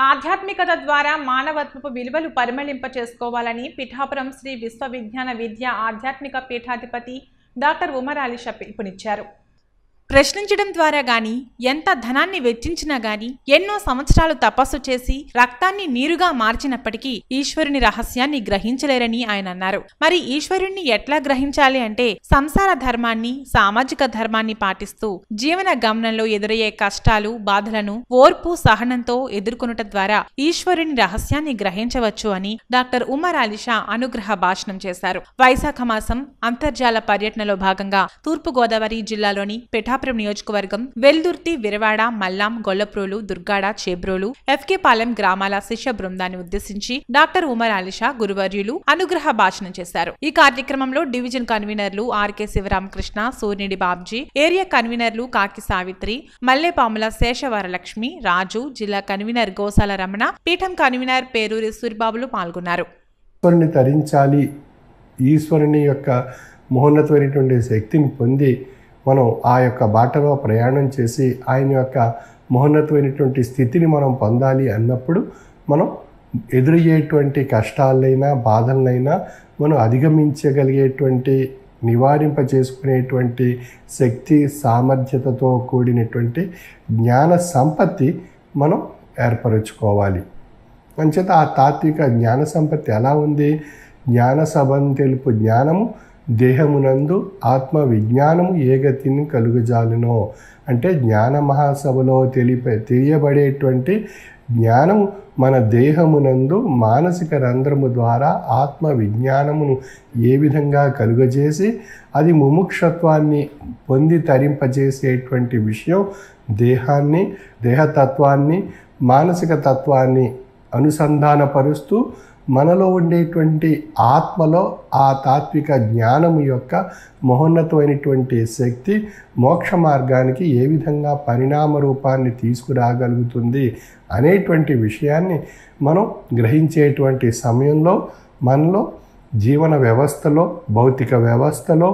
ఆధ్యాత్మికత ద్వారా మానవత్వపు విలువలు పరిమళింప చేసుకోవాలని పిఠాపురం శ్రీ విశ్వవిజ్ఞాన విద్య ఆధ్యాత్మిక పీఠాధిపతి డాక్టర్ ఉమర్ అలీషా పిలుపునిచ్చారు ప్రశ్నించడం ద్వారా గాని ఎంత ధనాన్ని వెచ్చించినా గాని ఎన్నో సంవత్సరాలు తపస్సు చేసి రక్తాన్ని నీరుగా మార్చినప్పటికీ ఈశ్వరుని రహస్యాన్ని గ్రహించలేరని ఆయన అన్నారు మరి ఈశ్వరుణ్ణి ఎట్లా గ్రహించాలి అంటే సంసార ధర్మాన్ని సామాజిక ధర్మాన్ని పాటిస్తూ జీవన గమనంలో ఎదురయ్యే కష్టాలు బాధలను ఓర్పు సహనంతో ఎదుర్కొనుట ద్వారా ఈశ్వరుని రహస్యాన్ని గ్రహించవచ్చు అని డాక్టర్ ఉమర్ అలీషా అనుగ్రహ భాషణం చేశారు వైశాఖ మాసం అంతర్జాల పర్యటనలో భాగంగా తూర్పు గోదావరి జిల్లాలోని పిఠాపురం నియోజకవర్గం వెల్దుర్తి విరవాడ మల్లాం గొల్లప్రోలు దుర్గాడ చేబ్రోలు ఎఫ్కే పాలెం గ్రామాల శిష్య బృందాన్ని ఉద్దేశించి డాక్టర్ ఉమర్ అలీషా గురువర్యులు అనుగ్రహ భాషణం చేశారు ఈ కార్యక్రమంలో డివిజన్ కన్వీనర్లు ఆర్కే శివరామకృష్ణ సూర్యుడి బాబ్జీ ఏరియా కన్వీనర్లు కాకి సావిత్రి మల్లేపాముల శేషవరలక్ష్మి రాజు జిల్లా కన్వీనర్ గోసాల రమణ పీఠం కన్వీనర్ పేరూరి సూరిబాబులు పాల్గొన్నారు ఈశ్వరుని తరించాలి ఈశ్వరుని యొక్క మహోన్నతమైనటువంటి శక్తిని పొంది మనం ఆ యొక్క బాటలో ప్రయాణం చేసి ఆయన యొక్క మహోన్నతమైనటువంటి స్థితిని మనం పొందాలి అన్నప్పుడు మనం ఎదురయ్యేటువంటి కష్టాలైనా బాధలైనా మనం అధిగమించగలిగేటువంటి నివారింప చేసుకునేటువంటి శక్తి సామర్థ్యతతో కూడినటువంటి జ్ఞాన సంపత్తి మనం ఏర్పరచుకోవాలి అంచేత ఆ తాత్విక జ్ఞాన సంపత్తి ఎలా ఉంది జ్ఞాన సభం తెలుపు జ్ఞానము దేహమునందు ఆత్మ విజ్ఞానము ఏ గతిని కలుగజాలునో అంటే జ్ఞాన మహాసభలో తెలిపే తెలియబడేటువంటి జ్ఞానము మన దేహమునందు మానసిక రంధ్రము ద్వారా ఆత్మ విజ్ఞానమును ఏ విధంగా కలుగజేసి అది ముముక్షత్వాన్ని పొంది తరింపజేసేటువంటి విషయం దేహాన్ని దేహతత్వాన్ని మానసిక తత్వాన్ని అనుసంధానపరుస్తూ మనలో ఉండేటువంటి ఆత్మలో ఆ తాత్విక జ్ఞానము యొక్క మహోన్నతమైనటువంటి శక్తి మోక్ష మార్గానికి ఏ విధంగా పరిణామ రూపాన్ని తీసుకురాగలుగుతుంది అనేటువంటి విషయాన్ని మనం గ్రహించేటువంటి సమయంలో మనలో జీవన వ్యవస్థలో భౌతిక వ్యవస్థలో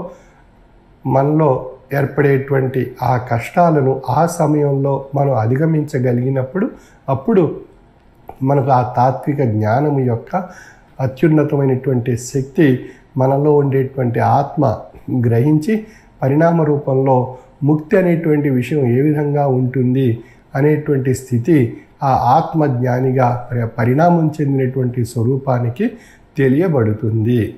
మనలో ఏర్పడేటువంటి ఆ కష్టాలను ఆ సమయంలో మనం అధిగమించగలిగినప్పుడు అప్పుడు మనకు ఆ తాత్విక జ్ఞానము యొక్క అత్యున్నతమైనటువంటి శక్తి మనలో ఉండేటువంటి ఆత్మ గ్రహించి పరిణామ రూపంలో ముక్తి అనేటువంటి విషయం ఏ విధంగా ఉంటుంది అనేటువంటి స్థితి ఆ ఆత్మజ్ఞానిగా పరిణామం చెందినటువంటి స్వరూపానికి తెలియబడుతుంది